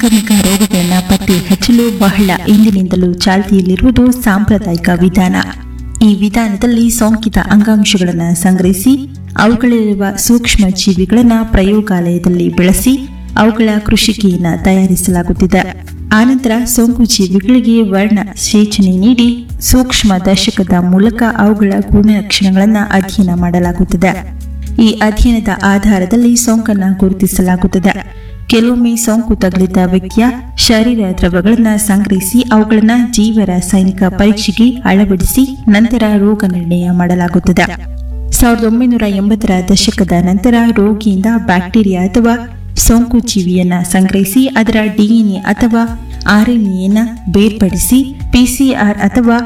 ಸಾಂಕ್ರಾಮಿಕ ರೋಗಗಳನ್ನು ಪತ್ತೆ ಹಚ್ಚಲು ಬಹಳ ಇಂದಿನಿಂದಲೂ ಚಾಲ್ತಿಯಲ್ಲಿರುವುದು ಸಾಂಪ್ರದಾಯಿಕ ವಿಧಾನ ಈ ವಿಧಾನದಲ್ಲಿ ಸೋಂಕಿತ ಅಂಗಾಂಶಗಳನ್ನು ಸಂಗ್ರಹಿಸಿ ಅವುಗಳಲ್ಲಿರುವ ಸೂಕ್ಷ್ಮ ಜೀವಿಗಳನ್ನು ಪ್ರಯೋಗಾಲಯದಲ್ಲಿ ಬೆಳೆಸಿ ಅವುಗಳ ಕೃಷಿಕೆಯನ್ನು ತಯಾರಿಸಲಾಗುತ್ತಿದೆ ಆನಂತರ ಸೋಂಕು ಜೀವಿಗಳಿಗೆ ವರ್ಣ ಸೇಚನೆ ನೀಡಿ ಸೂಕ್ಷ್ಮ ದರ್ಶಕದ ಮೂಲಕ ಅವುಗಳ ಗುಣಲಕ್ಷಣಗಳನ್ನು ಅಧ್ಯಯನ ಮಾಡಲಾಗುತ್ತದೆ ಈ ಅಧ್ಯಯನದ ಆಧಾರದಲ್ಲಿ ಸೋಂಕನ್ನು ಗುರುತಿಸಲಾಗುತ್ತದೆ ಕೆಲವೊಮ್ಮೆ ಸೋಂಕು ತಗುಲಿದ ವ್ಯಕ್ತಿಯ ಶರೀರ ದ್ರವಗಳನ್ನು ಸಂಗ್ರಹಿಸಿ ಅವುಗಳನ್ನು ಜೀವ ರಾಸಾಯನಿಕ ಪರೀಕ್ಷೆಗೆ ಅಳವಡಿಸಿ ನಂತರ ರೋಗ ನಿರ್ಣಯ ಮಾಡಲಾಗುತ್ತದೆ ಸಾವಿರದ ಒಂಬೈನೂರ ಎಂಬತ್ತರ ದಶಕದ ನಂತರ ರೋಗಿಯಿಂದ ಬ್ಯಾಕ್ಟೀರಿಯಾ ಅಥವಾ ಸೋಂಕು ಜೀವಿಯನ್ನ ಸಂಗ್ರಹಿಸಿ ಅದರ ಡಿಎನ್ಎ ಅಥವಾ ಆರ್ಎನ್ಎಯನ್ನು ಬೇರ್ಪಡಿಸಿ ಪಿಸಿಆರ್ ಅಥವಾ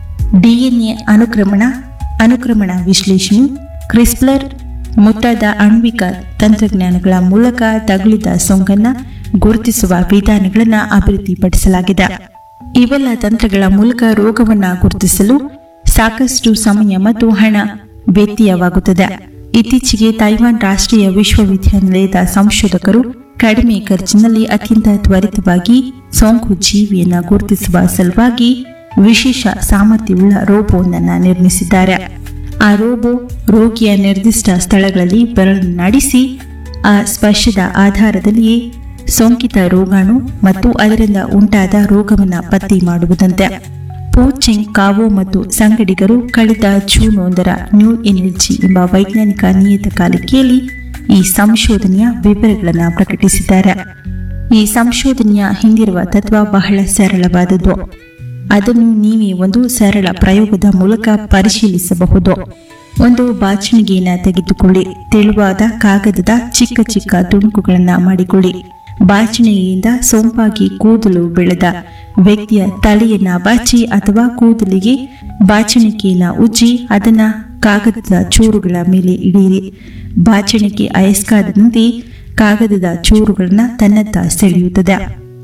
ಡಿಎನ್ಎ ಅನುಕ್ರಮಣ ಅನುಕ್ರಮಣ ವಿಶ್ಲೇಷಣೆ ಕ್ರಿಸ್ಪ್ಲರ್ ಮುಂತಾದ ಆಣ್ವಿಕ ತಂತ್ರಜ್ಞಾನಗಳ ಮೂಲಕ ತಗುಲಿದ ಸೋಂಕನ್ನ ಗುರುತಿಸುವ ವಿಧಾನಗಳನ್ನು ಅಭಿವೃದ್ಧಿಪಡಿಸಲಾಗಿದೆ ಇವೆಲ್ಲ ತಂತ್ರಗಳ ಮೂಲಕ ರೋಗವನ್ನ ಗುರುತಿಸಲು ಸಾಕಷ್ಟು ಸಮಯ ಮತ್ತು ಹಣ ವ್ಯತ್ಯಯವಾಗುತ್ತದೆ ಇತ್ತೀಚೆಗೆ ತೈವಾನ್ ರಾಷ್ಟ್ರೀಯ ವಿಶ್ವವಿದ್ಯಾನಿಲಯದ ಸಂಶೋಧಕರು ಕಡಿಮೆ ಖರ್ಚಿನಲ್ಲಿ ಅತ್ಯಂತ ತ್ವರಿತವಾಗಿ ಸೋಂಕು ಜೀವಿಯನ್ನ ಗುರುತಿಸುವ ಸಲುವಾಗಿ ವಿಶೇಷ ಸಾಮರ್ಥ್ಯವುಳ್ಳ ರೋಬೋವೊಂದನ್ನು ನಿರ್ಮಿಸಿದ್ದಾರೆ ಆ ರೋಬೋ ರೋಗಿಯ ನಿರ್ದಿಷ್ಟ ಸ್ಥಳಗಳಲ್ಲಿ ಬೆರಳನ್ನಾಡಿಸಿ ಆ ಸ್ಪರ್ಶದ ಆಧಾರದಲ್ಲಿಯೇ ಸೋಂಕಿತ ರೋಗಾಣು ಮತ್ತು ಅದರಿಂದ ಉಂಟಾದ ರೋಗವನ್ನು ಪತ್ತೆ ಮಾಡುವುದಂತೆ ಪೋಚೆಂಗ್ ಕಾವೋ ಮತ್ತು ಸಂಗಡಿಗರು ಕಳೆದ ಜೂನ್ ಒಂದರ ನ್ಯೂ ಎನರ್ಜಿ ಎಂಬ ವೈಜ್ಞಾನಿಕ ನಿಯತಕಾಲಿಕೆಯಲ್ಲಿ ಈ ಸಂಶೋಧನೆಯ ವಿವರಗಳನ್ನು ಪ್ರಕಟಿಸಿದ್ದಾರೆ ಈ ಸಂಶೋಧನೆಯ ಹಿಂದಿರುವ ತತ್ವ ಬಹಳ ಸರಳವಾದದ್ದು ಅದನ್ನು ನೀವೇ ಒಂದು ಸರಳ ಪ್ರಯೋಗದ ಮೂಲಕ ಪರಿಶೀಲಿಸಬಹುದು ಒಂದು ಬಾಚಣಿಗೆಯನ್ನು ತೆಗೆದುಕೊಳ್ಳಿ ತೆಳುವಾದ ಕಾಗದದ ಚಿಕ್ಕ ಚಿಕ್ಕ ತುಣುಕುಗಳನ್ನು ಮಾಡಿಕೊಳ್ಳಿ ಬಾಚಣಿಗೆಯಿಂದ ಸೊಂಪಾಗಿ ಕೂದಲು ಬೆಳೆದ ವ್ಯಕ್ತಿಯ ತಲೆಯನ್ನ ಬಾಚಿ ಅಥವಾ ಕೂದಲಿಗೆ ಬಾಚಣಿಕೆಯನ್ನ ಉಜ್ಜಿ ಅದನ್ನ ಕಾಗದದ ಚೂರುಗಳ ಮೇಲೆ ಇಡಿಯಿರಿ ಬಾಚಣಿಕೆ ಅಯಸ್ಕಾದಂತೆ ಕಾಗದದ ಚೂರುಗಳನ್ನ ತನ್ನತ್ತ ಸೆಳೆಯುತ್ತದೆ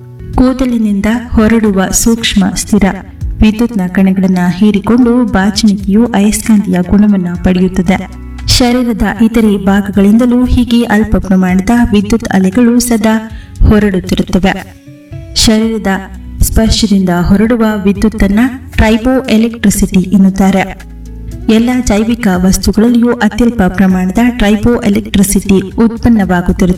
ಕೂದಲಿನಿಂದ ಹೊರಡುವ ಸೂಕ್ಷ್ಮ ಸ್ಥಿರ ವಿದ್ಯುತ್ನ ಕಣಗಳನ್ನು ಹೀರಿಕೊಂಡು ಬಾಚಣಿಕೆಯು ಅಯಸ್ಕಾಂತೀಯ ಗುಣವನ್ನು ಪಡೆಯುತ್ತದೆ ಶರೀರದ ಇತರೆ ಭಾಗಗಳಿಂದಲೂ ಹೀಗೆ ಅಲ್ಪ ಪ್ರಮಾಣದ ವಿದ್ಯುತ್ ಅಲೆಗಳು ಸದಾ ಹೊರಡುತ್ತಿರುತ್ತವೆ ಶರೀರದ ಸ್ಪರ್ಶದಿಂದ ಹೊರಡುವ ವಿದ್ಯುತ್ತನ್ನ ಟ್ರೈಬೋ ಎಲೆಕ್ಟ್ರಿಸಿಟಿ ಎನ್ನುತ್ತಾರೆ ಎಲ್ಲ ಜೈವಿಕ ವಸ್ತುಗಳಲ್ಲಿಯೂ ಅತ್ಯಲ್ಪ ಪ್ರಮಾಣದ ಟ್ರೈಬೋ ಎಲೆಕ್ಟ್ರಿಸಿಟಿ ಉತ್ಪನ್ನವಾಗುತ್ತಿರುತ್ತದೆ